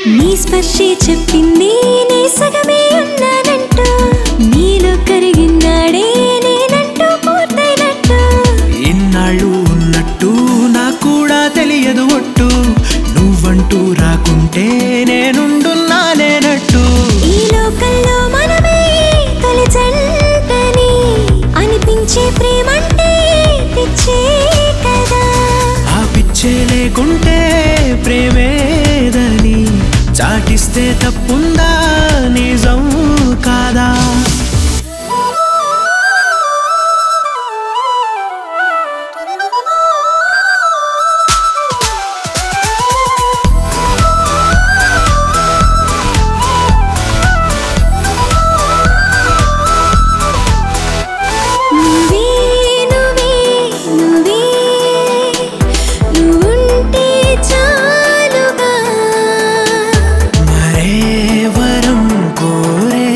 నీ స్పర్శే చెప్పింది నీ సగమే ఉన్నానంటూ నీలో కరిగినాడే నేనంటూ పూర్తయినట్టు ఇన్నాళ్ళు ఉన్నట్టు నాకు కూడా తెలియదు ఒట్టు నువ్వంటూ రాకుంటే నేనుండున్నా లేనట్టు ఈ లోకంలో మనమే తొలి జంటని అనిపించే ప్రేమంటే పిచ్చే కదా ఆ పిచ్చే లేకుంటే ప్రేమేదని చాటిస్తే తప్పుందా నిజం కాదా నువ్వే నువ్వే నువ్వే నువ్వుంటే చాలుగా మరే వరం కోరే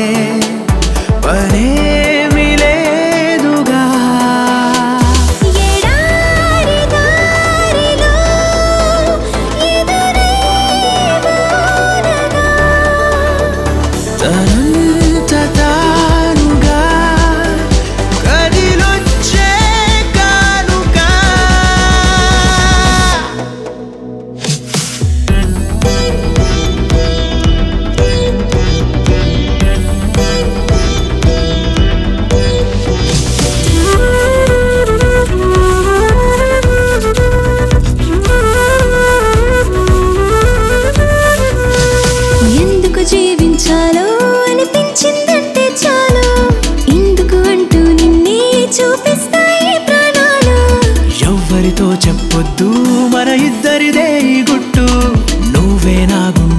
పనేమి లేదుగా ఎడారి దారిలో ఎదురే వానగా తనంత తానుగా కదిలొచ్చే కానుగా ఎందుకు జీవించాలో అనిపించిందంటే చాలు ఎందుకు అంటూ నిన్నే చూపిస్తాయి ప్రాణాలు ఎవ్వరితో చెప్పొద్దు మన ఇద్దరిదే ఈ గుట్టు నువ్వే నా గుండె